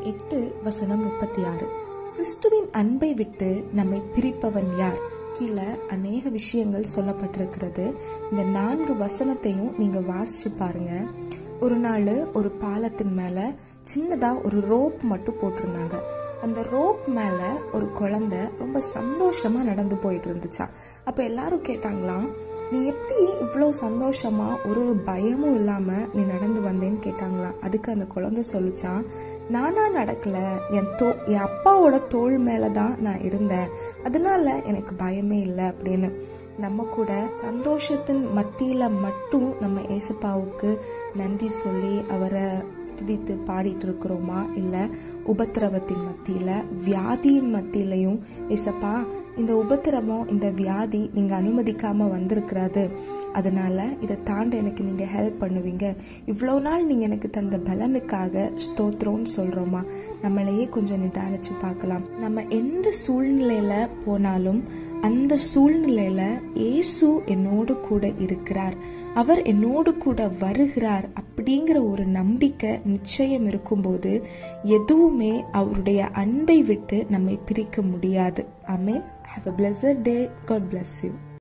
எட்டு வசனம் முப்பத்தி ஆறு கிறிஸ்துவின் அன்பை விட்டு நம்மை பிரிப்பவன் யார் கீழே அநேக விஷயங்கள் சொல்லப்பட்டிருக்கிறது இந்த நான்கு வசனத்தையும் நீங்க வாசிச்சு பாருங்க ஒரு நாள் ஒரு பாலத்தின் மேல சின்னதா ஒரு ரோப் மட்டும் போட்டிருந்தாங்க அந்த ரோப் மேல ஒரு குழந்தை ரொம்ப சந்தோஷமா நடந்து போயிட்டு இருந்துச்சா அப்ப எல்லாரும் கேட்டாங்களாம் நீ எப்படி இவ்வளோ சந்தோஷமா ஒரு பயமும் இல்லாம நீ நடந்து வந்தேன்னு கேட்டாங்களாம் அதுக்கு அந்த குழந்தை சொல்லிச்சான் நானா நடக்கல என் தோ என் அப்பாவோட தோள் மேல தான் நான் இருந்தேன் அதனால எனக்கு பயமே இல்லை அப்படின்னு நம்ம கூட சந்தோஷத்தின் மத்தியில மட்டும் நம்ம ஏசப்பாவுக்கு நன்றி சொல்லி அவரை துதித்து பாடிட்டு இருக்கிறோமா இல்ல உபத்திரவத்தின் மத்தியில வியாதியின் மத்தியிலையும் ஏசப்பா இந்த உபத்திரவம் இந்த வியாதி நீங்க அனுமதிக்காம வந்திருக்கிறது அதனால இதை தாண்ட எனக்கு நீங்க ஹெல்ப் பண்ணுவீங்க இவ்வளோ நாள் நீங்க எனக்கு தந்த பலனுக்காக ஸ்தோத்திரம்னு சொல்றோமா நம்மளையே கொஞ்சம் நிதானிச்சு பார்க்கலாம் நம்ம எந்த சூழ்நிலையில போனாலும் அந்த சூழ்நிலையில இயேசு என்னோடு கூட இருக்கிறார் அவர் என்னோடு கூட வருகிறார் அப்படிங்கிற ஒரு நம்பிக்கை நிச்சயம் இருக்கும்போது எதுவுமே அவருடைய அன்பை விட்டு நம்மை பிரிக்க முடியாது ஆமே have a pleasure day God bless you